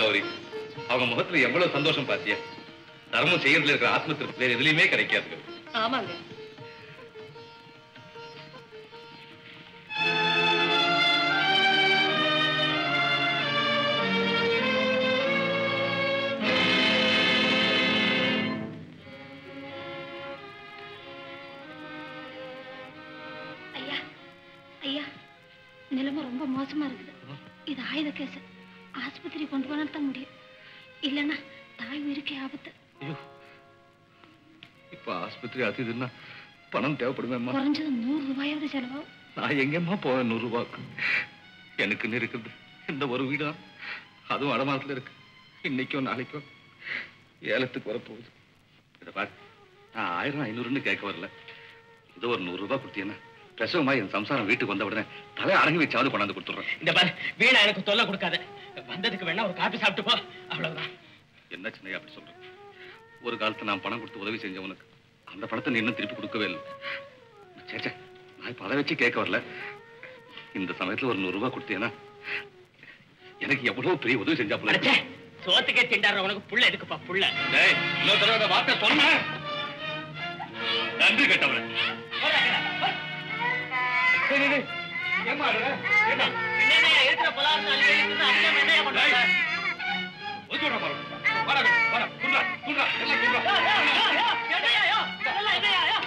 கௌரி அவங்க முகத்துல எவ்வளவு சந்தோஷம் பாத்தியா தர்மம் செய்யறதுல இருக்கிற ஆத்மத்திற்கு வேற எதுலயுமே கிடைக்காது கௌரி. ஆமாங்க ஐயா ஐயா நிலைமை ரொம்ப மோசமா இருக்குது இது ஆயுத கேஸ் ஆஸ்பத்திரி கொண்டு போனா தான் முடியும் இல்லைன்னா தாய் உயிருக்கே ஆபத்து ஐயோ இப்ப ஆஸ்பத்திரி அது இதுன்னா பணம் தேவைப்படுமேம்மா குறைஞ்சது நூறு ரூபாயாவது செலவாகும் நான் எங்கேம்மா போவேன் நூறு ரூபாய்க்கு எனக்கு இருக்குது இந்த ஒரு வீடா அதுவும் அடமானத்துல இருக்கு இன்னைக்கும் நாளைக்கும் ஏலத்துக்கு வரப்போகுது இதை பாரு நான் ஆயிரம் ஐநூறுன்னு கேட்க வரல ஏதோ ஒரு நூறு ரூபாய் கொடுத்தீங்கன்னா பிரசவமா என் சம்சாரம் வீட்டுக்கு வந்த உடனே தலை அடங்கி வச்சாவது கொண்டாந்து கொடுத்துட்றேன் இந்த பாரு வீணா எனக்கு தொல்லை கொடுக்காத வந்ததுக்கு வேணா ஒரு காபி சாப்பிட்டு போ அவ்வளவுதான் என்ன சின்னையா அப்படி சொல்றேன் ஒரு காலத்துல நான் பணம் கொடுத்து உதவி செஞ்சவனுக்கு அந்த பணத்தை நீ இன்னும் திருப்பி கொடுக்கவே இல்லை சேச்சே நான் இப்ப அதை வச்சு கேட்க வரல இந்த சமயத்துல ஒரு நூறு ரூபாய் கொடுத்தீங்கன்னா எனக்கு எவ்வளவு பெரிய உதவி செஞ்சாப்புல அடச்சே, சோத்துக்கே திண்டாடுற உனக்கு புள்ள எதுக்குப்பா புள்ள டேய், இன்னொரு தடவை இந்த வார்த்தை சொன்னேன் நன்றி கேட்டவன ஏமா என்னையா இருக்கிற பொலாசம் அள்ளி அள்ளிட்டு அடிக்காம என்னையா பண்றாங்க? என்னையா, யோ, இதெல்லாம் என்னையா, யோ?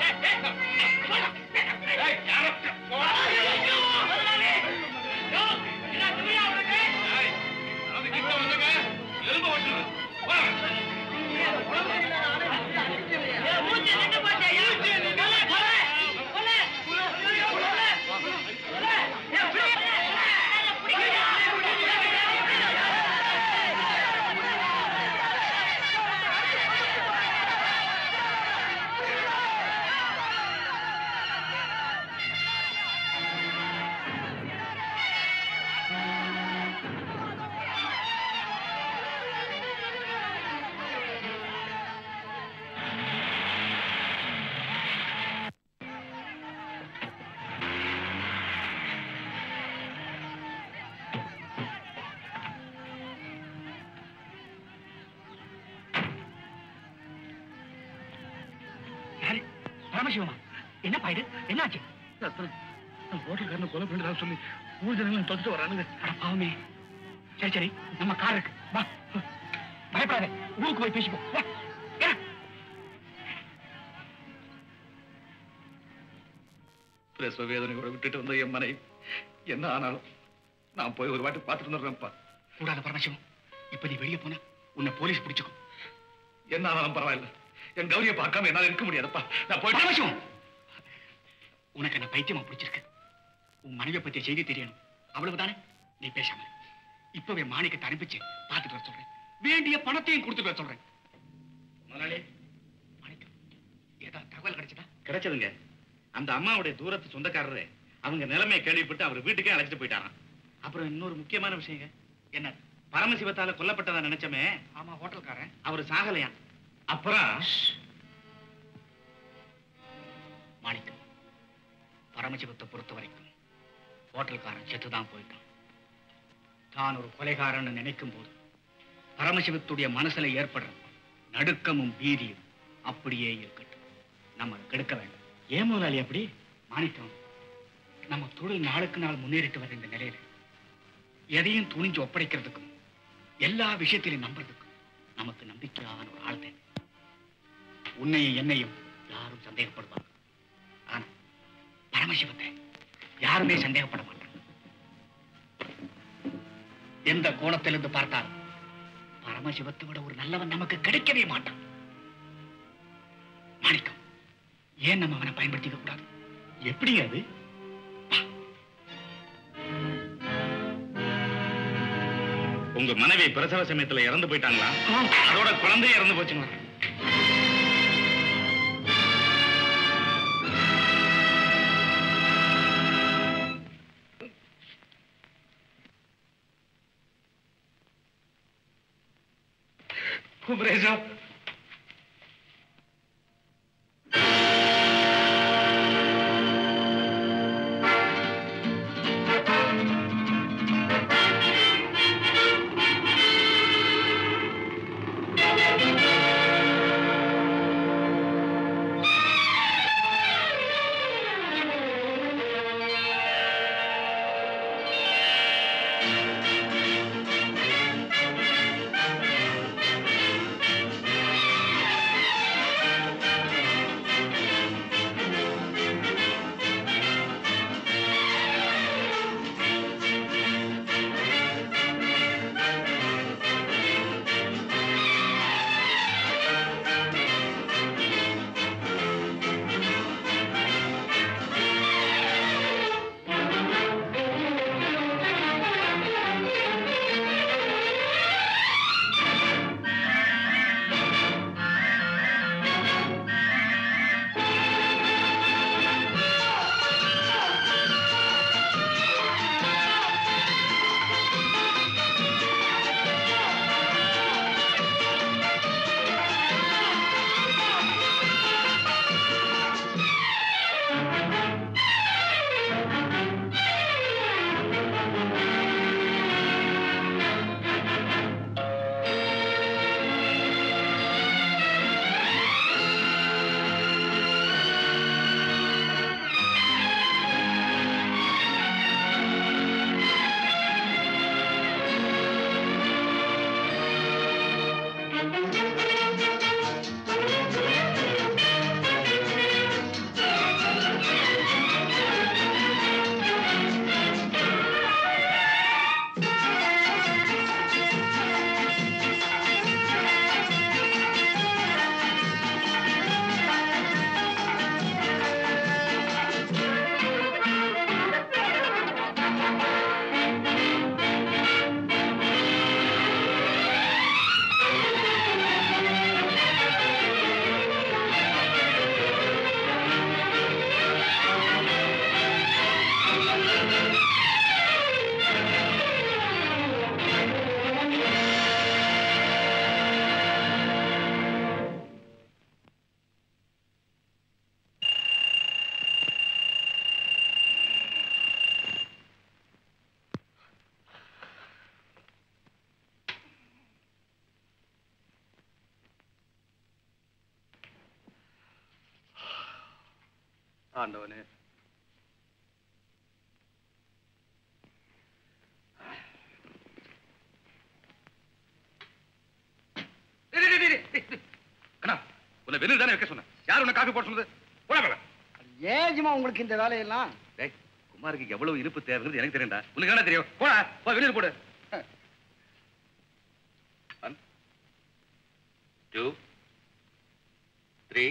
யாரு பரமசிவமா என்னப்பா இது என்னாச்சு ஹோட்டல்காரனை கொலை பண்ணிதான் சொல்லி ஊர் ஜனங்களும் தொட்டு வரானுங்க அட பாவமே சரி சரி நம்ம கார் இருக்கு வா பயப்படாத ஊருக்கு போய் பேசிப்போ வா ஏறு. பிரசவ வேதனையோட விட்டுட்டு வந்த என் மனைவி என்ன ஆனாலும் நான் போய் ஒரு வாட்டி பார்த்துட்டு வந்துடுறேன்ப்பா கூடாத பரமசிவம் இப்ப நீ வெளியே போனா உன்னை போலீஸ் பிடிச்சுக்கும் என்ன ஆனாலும் பரவாயில்ல என் கௌரியை பார்க்காம என்னால இருக்க முடியாதுப்பா நான் போய் பரமசிவம் உனக்கு என்ன பைத்தியமா பிடிச்சிருக்கு உன் மனைவியை பத்திய செய்தி தெரியணும் அவ்வளவுதானே நீ பேசாம இரு. இப்பவே மாணிக்கத்தை அனுப்பிச்சு பார்த்துட்டு வர சொல்றேன் வேண்டிய பணத்தையும் கொடுத்துட்டு வர சொல்றேன் முதலாளி மாணிக்கம் ஏதாவது தகவல் கிடைச்சதா கிடைச்சதுங்க அந்த அம்மாவுடைய தூரத்து சொந்தக்காரரு அவங்க நிலைமையை கேள்விப்பட்டு அவர் வீட்டுக்கே அழைச்சிட்டு போயிட்டாராம் அப்புறம் இன்னொரு முக்கியமான விஷயங்க என்ன பரமசிவத்தால கொல்லப்பட்டதா நினைச்சமே ஆமா ஹோட்டல்காரன் அவர் சாகலையாம் அப்புறம் மாணிக்கம் பரமசிவத்தை பொறுத்த வரைக்கும் ஹோட்டல்காரன் செத்துதான் போயிட்டான் தான் ஒரு கொலைகாரன் நினைக்கும் போது பரமசிவத்துடைய மனசுல ஏற்படுற நடுக்கமும் பீதியும் அப்படியே இருக்கட்டும் நம்ம கெடுக்க வேண்டாம் ஏன் முதலாளி அப்படி மாணிக்கம் நம்ம தொழில் நாளுக்கு நாள் முன்னேறிட்டு வர இந்த நிலையில எதையும் துணிஞ்சு ஒப்படைக்கிறதுக்கும் எல்லா விஷயத்திலையும் நம்புறதுக்கும் நமக்கு நம்பிக்கையான ஒரு ஆள் தேவை உன்னையும் என்னையும் யாரும் சந்தேகப்படுவாங்க ஆனா பரமசிவத்தை யாருமே சந்தேகப்பட மாட்டாங்க எந்த கோணத்திலிருந்து பார்த்தாலும் பரமசிவத்தை விட ஒரு நல்லவன் நமக்கு கிடைக்கவே மாட்டான் மாணிக்கம் ஏன் நம்ம அவனை பயன்படுத்திக்க கூடாது எப்படி அது உங்க மனைவி பிரசவ சமயத்துல இறந்து போயிட்டாங்களா அதோட குழந்தைய இறந்து போச்சுங்களா குமரேசா ஆ ஆண்டவனே டேய், டேய், டேய், டேய், டேய். கண்ணா உன்னை வெளியில் தானே வைக்க சொன்னேன் யார் உன்னை காஃபி போட சொன்னது போடா போடா ஏஜுமா உங்களுக்கு இந்த வேலையெல்லாம் டேய் குமாருக்கு எவ்வளவு இனிப்பு தேவைங்கிறது எனக்கு தெரியும்டா உனக்கு என்ன தெரியும் போடா போ வெளியில் போடு one two three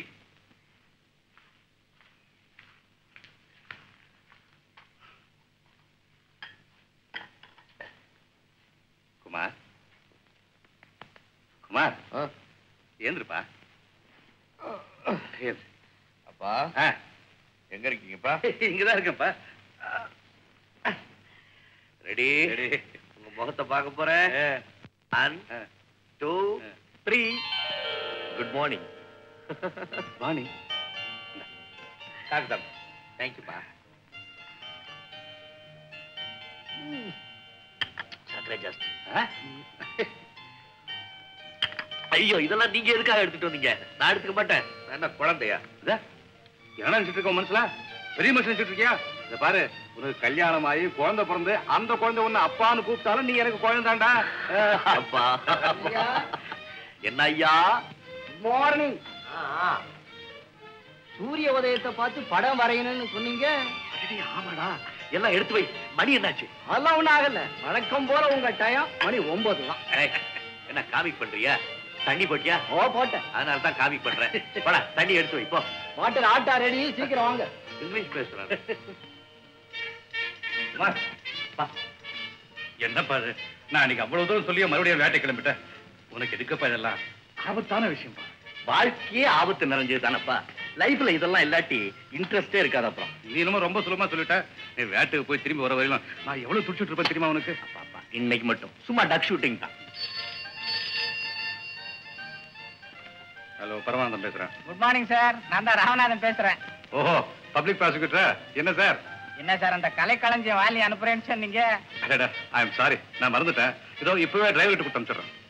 Kumar Kumar ஏந்திருப்பா ஏந்திரு அப்பா ஆ எங்க இருக்கீங்கப்பா இங்கதான் இருக்கேன்ப்பா ரெடி ரெடி உங்க முகத்தை பார்க்க போறேன் one two three good morning Vani காக்கு தேங்க்யூப்பா சக்கரை ஜாஸ்தி ஐயோ இதெல்லாம் நீங்க எதுக்காக எடுத்துட்டு வந்தீங்க நான் எடுத்துக்க மாட்டேன் நான் என்ன குழந்தையா இதா, என்ன நினைச்சிட்டு இருக்க மனசுல பெரிய மனுஷன் நினைச்சிட்டு இருக்கியா இத பாரு உனக்கு கல்யாணம் ஆகி குழந்தை பிறந்து அந்த குழந்தை உன்னை அப்பான்னு கூப்பிட்டாலும் நீ எனக்கு குழந்தாண்டா அப்பா என்ன ஐயா மார்னிங் சூரிய உதயத்தை பார்த்து படம் வரையணும்னு சொன்னீங்க அடடே, ஆமாடா எல்லாம் எடுத்து வை மணி என்னாச்சு அதெல்லாம் ஒண்ணும் ஆகல வழக்கம் போல உங்க டயம் மணி ஒன்பது தான் ஏய், என்ன காமிக் பண்றியா தண்ணி போட்டியா ஓ போட்டேன் அதனால தான் காமிக் பண்றேன் போடா தண்ணி எடுத்து வை போ வாட்டர் ஆட்டா ரெடி சீக்கிரம் வாங்க இங்கிலீஷ் பேசுறேன் குமார், வா. என்னப்பா இது நான் அன்னைக்கு அவ்வளவு தூரம் சொல்லியே மறுபடியும் வேட்டை கிளம்பிட்டேன் உனக்கு எதுக்குப்பா இதெல்லாம் ஆபத்தான விஷயம்ப்பா வாழ்க்கையே ஆபத்து நிறைஞ்சது தானப்பா லைஃப்ல இதெல்லாம் இல்லாட்டி இன்ட்ரெஸ்டே இருக்காது அப்புறம் நீ என்னமோ ரொம்ப சுலமா சொல்லிட்ட நீ வேட்டுக்கு போய் திரும்பி வர வரையிலும் நான் எவ்வளவு துடிச்சிட்டு இருப்பேன் தெரியுமா உனக்கு பாப்பா இன்னைக்கு மட்டும் சும்மா டக் ஷூட்டிங் தான் ஹலோ பரமானந்தம் பேசுறேன் குட் மார்னிங் சார் நான் தான் ராமநாதன் பேசுறேன் ஓஹோ பப்ளிக் ப்ராசிக்யூட்டரா என்ன சார் என்ன சார் அந்த கலைக்களஞ்சியம் வாலி அனுப்புறேன்னு சொன்னீங்க அடடா ஐ எம் சாரி நான் மறந்துட்டேன் இதோ இப்பவே டிரைவர்கிட்ட கொடுத்து அனுப்பிச்சிடுறேன்